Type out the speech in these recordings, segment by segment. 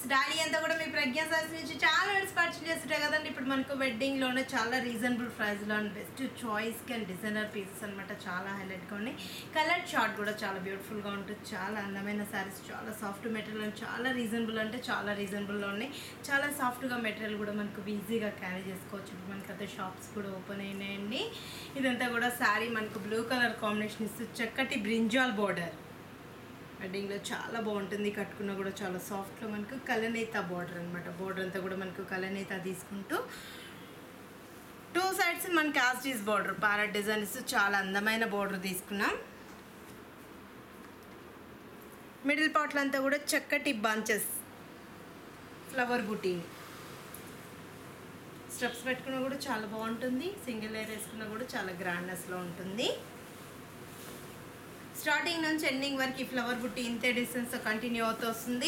Dolly అంతా కూడా మీ ప్రజ్ఞా sauce నుంచి చాలా డ్రెస్ పర్చేస్ చేస్తుంటాయి కదండి ఇప్పుడు మనకు వెడ్డింగ్లోనే చాలా రీజనబుల్ ప్రైస్లో అండ్ బెస్ట్ చాయిస్కి అండ్ డిజైనర్ పీసెస్ అనమాట చాలా హైలైట్గా ఉన్నాయి కలర్ షార్ట్ కూడా చాలా బ్యూటిఫుల్గా ఉంటుంది చాలా అందమైన శారీస్ చాలా సాఫ్ట్ మెటీరియల్ అండ్ చాలా రీజనబుల్ అంటే చాలా రీజనబుల్లో ఉన్నాయి చాలా సాఫ్ట్గా మెటీరియల్ కూడా మనకు ఈజీగా క్యారీ చేసుకోవచ్చు ఇప్పుడు మనకి అయితే షాప్స్ కూడా ఓపెన్ అయినాయండి ఇదంతా కూడా శారీ మనకు బ్లూ కలర్ కాంబినేషన్ ఇస్తూ చక్కటి బ్రింజాల్ బోర్డర్ వెడ్డింగ్లో చాలా బాగుంటుంది కట్టుకున్నా కూడా చాలా సాఫ్ట్లో మనకు కలనేత బార్డర్ అనమాట బార్డర్ అంతా కూడా మనకు కలనేత తీసుకుంటూ టూ సైడ్స్ మనకి ఆస్టీస్ బార్డర్ పారా డిజైన్ ఇస్తూ చాలా అందమైన బార్డర్ తీసుకున్నాం మిడిల్ పార్ట్లో అంతా కూడా చక్కటి బంచెస్ ఫ్లవర్ బుటీ స్టెప్స్ పెట్టుకున్నా కూడా చాలా బాగుంటుంది సింగిల్ లేయర్ వేసుకున్నా కూడా చాలా గ్రాండ్నెస్లో ఉంటుంది స్టార్టింగ్ నుంచి ఎండింగ్ వరకు ఈ ఫ్లవర్ బుట్టి ఇంతే డిస్టెన్స్ కంటిన్యూ అవుతూ వస్తుంది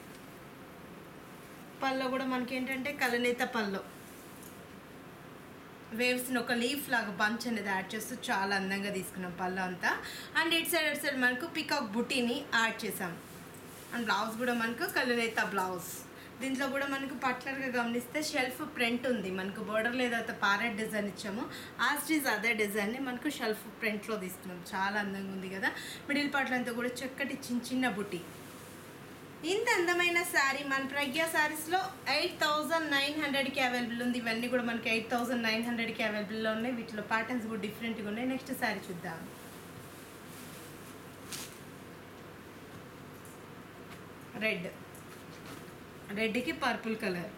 పళ్ళు కూడా మనకి ఏంటంటే కలనేత పళ్ళు వేవ్స్ని ఒక లీఫ్ లాగా బంచ్ అనేది యాడ్ చేస్తూ చాలా అందంగా తీసుకున్నాం పళ్ళు అంతా అండ్ ఇటు సైడ్ ఇటు సైడ్ మనకు పికాక్ బుట్టీని యాడ్ చేసాం అండ్ బ్లౌజ్ కూడా మనకు కలనేత బ్లౌజ్ దీంట్లో కూడా మనకు పర్టికులర్గా గమనిస్తే షెల్ఫ్ ప్రింట్ ఉంది మనకు బోర్డర్లో ఏదైతే పారెట్ డిజైన్ ఇచ్చామో ఆ స్టీజ్ అదే డిజైన్ని మనకు షెల్ఫ్ ప్రింట్లో తీసుకున్నాం చాలా అందంగా ఉంది కదా మిడిల్ పార్ట్లో అంతా కూడా చక్కటి చిన్న చిన్న బుట్టి ఇంత అందమైన శారీ మన ప్రజ్ఞా శారీస్లో ఎయిట్ థౌజండ్ నైన్ హండ్రెడ్కి అవైలబుల్ ఉంది ఇవన్నీ కూడా మనకి ఎయిట్ థౌజండ్ నైన్ హండ్రెడ్కి అవైలబుల్లో ఉన్నాయి వీటిలో ప్యాటర్న్స్ కూడా డిఫరెంట్గా ఉన్నాయి నెక్స్ట్ శారీ చూద్దాం రెడ్ రెడ్కి పర్పుల్ కలర్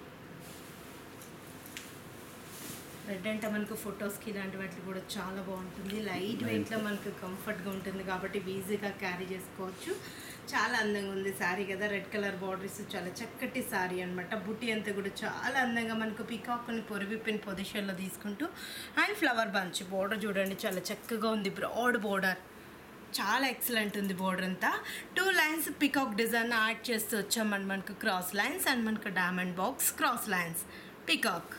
రెడ్ అంటే మనకు ఫొటోస్కి ఇలాంటి వాటికి కూడా చాలా బాగుంటుంది లైట్ వెయిట్లో మనకు కంఫర్ట్గా ఉంటుంది కాబట్టి ఈజీగా క్యారీ చేసుకోవచ్చు చాలా అందంగా ఉంది శారీ కదా రెడ్ కలర్ బార్డర్స్ చాలా చక్కటి శారీ అనమాట బుట్టి అంతా కూడా చాలా అందంగా మనకు పికాక్ని పొరివిప్పిన పొజిషన్లో తీసుకుంటూ అండ్ ఫ్లవర్ బంచ్ బోర్డర్ చూడండి చాలా చక్కగా ఉంది బ్రాడ్ బోర్డర్ చాలా ఎక్సలెంట్ ఉంది బోర్డర్ అంతా two lines peacock design add చేస్తూ వచ్చామని మనకు క్రాస్ లైన్స్ అండ్ మనకు diamond box cross lines peacock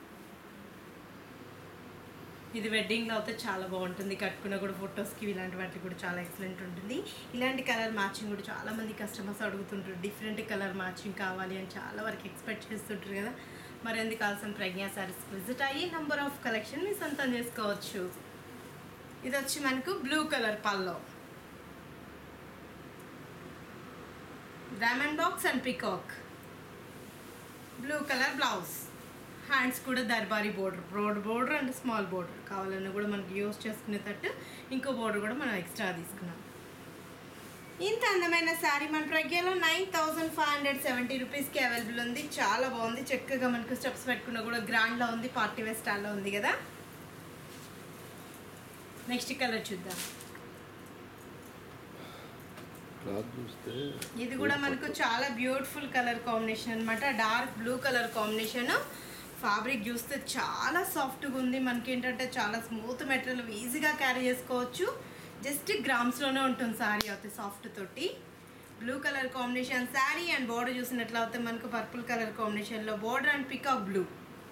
ఇది వెడ్డింగ్లో అయితే చాలా బాగుంటుంది కట్టుకున్న కూడా ఫొటోస్కి ఇలాంటి వాటికి కూడా చాలా ఎక్సలెంట్ ఉంటుంది ఇలాంటి కలర్ మ్యాచింగ్ కూడా చాలా మంది కస్టమర్స్ అడుగుతుంటారు డిఫరెంట్ కలర్ మ్యాచింగ్ కావాలి అని చాలా వరకు ఎక్స్పెక్ట్ చేస్తుంటారు కదా మరి ఎందుకు కావాల్సిన ప్రజ్ఞా సారీస్ విజిట్ అయ్యి నెంబర్ ఆఫ్ కలెక్షన్ మీ సొంతం చేసుకోవచ్చు ఇది వచ్చి మనకు బ్లూ కలర్ పల్లో diamond box and peacock blue colour blouse hands కూడా దర్బారీ border broad border and small border కావాలన్నా కూడా మనకి యూస్ చేసుకునేటట్టు ఇంకో బోర్డర్ కూడా మనం ఎక్స్ట్రా తీసుకున్నాం ఇంత అందమైన శారీ మన ప్రజ్ఞలో nine thousand five hundred seventy రూపీస్కి అవైలబుల్ ఉంది చాలా బాగుంది చక్కగా మనకు స్టెప్స్ పెట్టుకున్నా కూడా గ్రాండ్లో ఉంది పార్టీ వేర్ స్టైల్లో ఉంది కదా నెక్స్ట్ కలర్ చూద్దాం క్లాత్ చూస్తే ఇది కూడా మనకు చాలా బ్యూటిఫుల్ కలర్ కాంబినేషన్ అనమాట dark blue colour combination fabric చూస్తే చాలా సాఫ్ట్గా ఉంది మనకి ఏంటంటే చాలా స్మూత్ మెటీరియల్ ఈజీగా క్యారీ చేసుకోవచ్చు జస్ట్ గ్రామ్స్లోనే ఉంటుంది శారీ అయితే సాఫ్ట్ తోటి blue colour combination sari and border చూసినట్లయితే మనకు పర్పుల్ కలర్ కాంబినేషన్లో border and peacock blue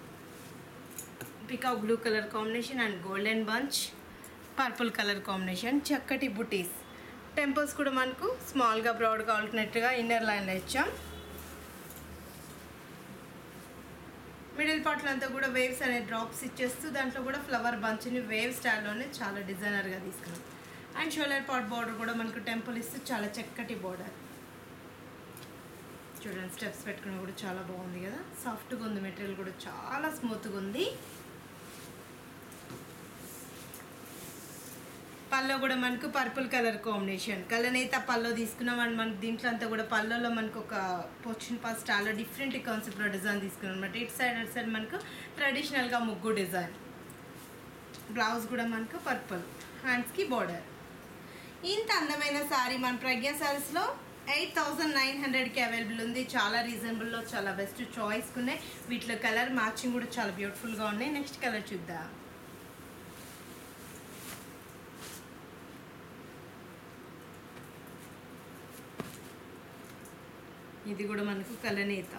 peacock blue colour combination and golden bunch purple colour combination చక్కటి బుటీస్ టెంపుల్స్ కూడా మనకు స్మాల్గా బ్రాడ్గా ఆల్టర్నేట్గా ఇన్నర్ లైన్లో ఇచ్చాం మిడిల్ పార్ట్లో అంతా కూడా వేవ్స్ అనే డ్రాప్స్ ఇచ్చేస్తూ దాంట్లో కూడా ఫ్లవర్ బంచ్ని వేవ్ స్టైల్లోనే చాలా డిజైనర్గా తీసుకున్నాం అండ్ షోలర్ పాట్ బార్డర్ కూడా మనకు టెంపుల్ ఇస్తూ చాలా చక్కటి బార్డర్ చూడండి స్టెప్స్ పెట్టుకున్న కూడా చాలా బాగుంది కదా సాఫ్ట్గా ఉంది మెటీరియల్ కూడా చాలా స్మూత్గా ఉంది పల్లో కూడా మనకు పర్పుల్ కలర్ కాంబినేషన్ కలనేత పల్లో తీసుకున్నాం అండ్ మనకు దీంట్లో అంతా కూడా పల్లోలో మనకు ఒక పొచ్చిన్ పాస్ స్టాల్లో డిఫరెంట్ కాన్సెప్ట్లో డిజైన్ తీసుకున్నాం అనమాట ఇటు సైడ్ అటు సైడ్ మనకు ట్రెడిషనల్గా ముగ్గు డిజైన్ బ్లౌజ్ కూడా మనకు పర్పుల్ హ్యాండ్స్కి బార్డర్ ఇంత అందమైన శారీ మన ప్రజ్ఞా శారీస్లో ఎయిట్ థౌజండ్ నైన్ హండ్రెడ్కి అవైలబుల్ ఉంది చాలా రీజనబుల్లో చాలా బెస్ట్ చాయిస్ ఉన్నాయి వీటిలో కలర్ మ్యాచింగ్ కూడా చాలా బ్యూటిఫుల్గా ఉన్నాయి నెక్స్ట్ కలర్ చూద్దాం ఇది కూడా మనకు కలనేత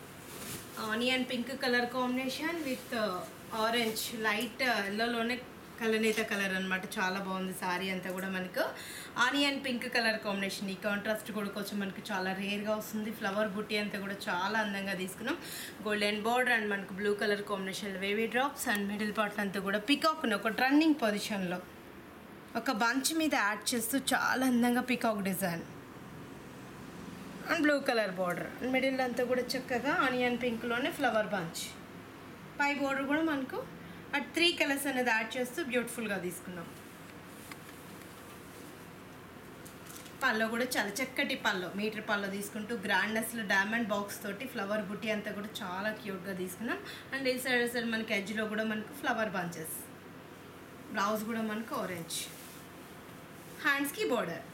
onion pink colour combination with orange light ఎల్లోలోనే కలనేత కలర్ అన్నమాట చాలా బాగుంది సారీ అంతా కూడా మనకు ఆనియన్ పింక్ కలర్ కాంబినేషన్ ఈ కాంట్రాస్ట్ కూడా కొంచెం మనకు చాలా రేర్గా వస్తుంది ఫ్లవర్ బుట్టి అంతా కూడా చాలా అందంగా తీసుకున్నాం గోల్డెన్ బోర్డర్ అండ్ మనకు blue colour combination wavy drops and middle part అంతా కూడా పికాక్ ఒక రన్నింగ్ పొజిషన్లో ఒక బంచ్ మీద యాడ్ చేస్తూ చాలా అందంగా peacock design and blue colour border middle అంతా కూడా చక్కగా ఆనియన్ పింక్లోనే ఫ్లవర్ బంచ్ పై బోర్డర్ కూడా మనకు అట్ త్రీ కలర్స్ అనేది యాడ్ చేస్తూ బ్యూటిఫుల్గా తీసుకున్నాం పల్లో కూడా చాలా చక్కటి పల్లో మీటర్ పల్లో తీసుకుంటూ గ్రాండ్నెస్లో డైమండ్ బాక్స్ తోటి ఫ్లవర్ బుట్టి అంతా కూడా చాలా క్యూట్గా తీసుకున్నాం అండ్ ఈ సైడ్ సైడ్ మనకి ఎడ్జ్లో కూడా మనకు ఫ్లవర్ బంచెస్ బ్లౌజ్ కూడా మనకు ఆరెంజ్ హ్యాండ్స్కి బోర్డర్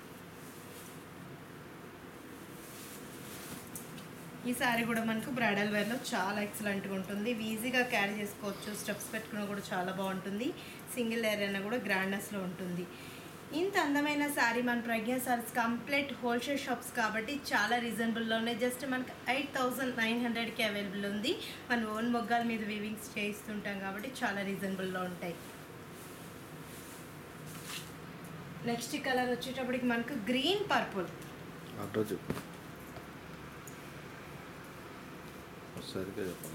ఈ సారీ కూడా మనకు బ్రైడల్ వేర్లో చాలా ఎక్సలెంట్గా ఉంటుంది ఈజీగా క్యారీ చేసుకోవచ్చు స్టెప్స్ పెట్టుకున్న కూడా చాలా బాగుంటుంది సింగిల్ లేయర్ అయినా కూడా గ్రాండ్నెస్లో ఉంటుంది ఇంత అందమైన శారీ మన Pragna Sarees complete wholesale shops కాబట్టి చాలా రీజనబుల్లోనే జస్ట్ మనకి ఎయిట్ థౌజండ్ నైన్ హండ్రెడ్కి అవైలబుల్ ఉంది మన ఓన్ మొగ్గాల మీద వీవింగ్స్ చేయిస్తుంటాం కాబట్టి చాలా రీజనబుల్లో ఉంటాయి నెక్స్ట్ కలర్ వచ్చేటప్పటికి మనకు గ్రీన్ పర్పుల్ ఆటో చెప్పు సరిగ్గా చెప్పండి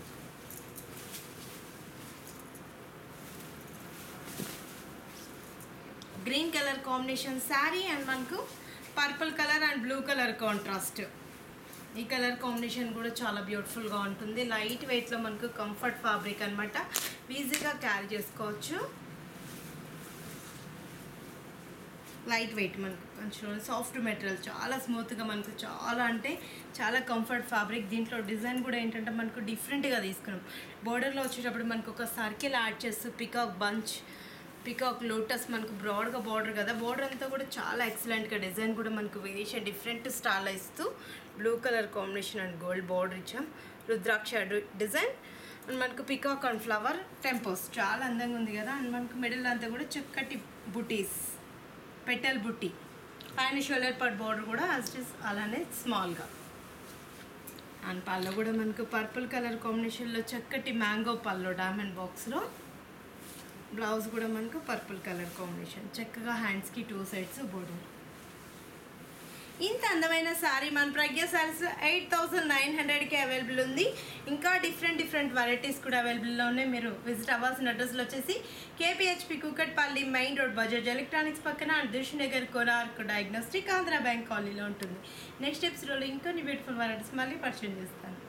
green colour combination sari and మనకు purple colour and blue colour contrast ఈ కలర్ కాంబినేషన్ కూడా చాలా బ్యూటిఫుల్గా ఉంటుంది లైట్ వెయిట్లో మనకు కంఫర్ట్ ఫ్యాబ్రిక్ అనమాట ఈజీగా క్యారీ చేసుకోవచ్చు లైట్ వెయిట్ మనకు కొంచెం సాఫ్ట్ మెటీరియల్ చాలా స్మూత్గా మనకు చాలా అంటే చాలా కంఫర్ట్ ఫ్యాబ్రిక్ దీంట్లో డిజైన్ కూడా ఏంటంటే మనకు డిఫరెంట్గా తీసుకున్నాం బోర్డర్లో వచ్చేటప్పుడు మనకు ఒక సర్కిల్ యాడ్ చేస్తూ పికాక్ బంచ్ పికాక్ లోటస్ మనకు బ్రాడ్గా బార్డర్ కదా బార్డర్ అంతా కూడా చాలా ఎక్సలెంట్గా డిజైన్ కూడా మనకు వేరియేషన్ డిఫరెంట్ స్టాల్ ఇస్తూ blue colour combination and gold border ఇచ్చాం రుద్రాక్ష డిజైన్ అండ్ మనకు పికాక్ అండ్ ఫ్లవర్ టెంపోస్ చాలా అందంగా ఉంది కదా అండ్ మనకు మిడిల్ అంతా కూడా చక్కటి బుటీస్ పెటల్ బుట్టి పైన షోల్డర్ పట్ బార్డర్ కూడా యాజ్ ఇట్ ఇస్ అలానే స్మాల్గా అండ్ పళ్ళు కూడా మనకు పర్పుల్ కలర్ కాంబినేషన్లో చక్కటి మ్యాంగో పళ్ళు డైమండ్ బాక్స్లో బ్లౌజ్ కూడా మనకు పర్పుల్ కలర్ కాంబినేషన్ చక్కగా హ్యాండ్స్కి టూ సైడ్స్ బోర్డర్ ఇంత అందమైన శారీ మన Pragna Sarees eight thousand nine హండ్రెడ్కి అవైలబుల్ ఉంది ఇంకా డిఫరెంట్ డిఫరెంట్ వెరైటీస్ కూడా అవైలబుల్లో ఉన్నాయి మీరు విజిట్ అవ్వాల్సిన అడ్రస్లో వచ్చేసి KPHB Kukatpally main road Bajaj electronics పక్కన Dilsukhnagar Konark diagnostic Andhra Bank కాలనీలో ఉంటుంది నెక్స్ట్ ఎపిసోడ్లో ఇంకొన్ని బ్యూటిఫుల్ వెరైటీస్ మళ్ళీ పరిచయం చేస్తాను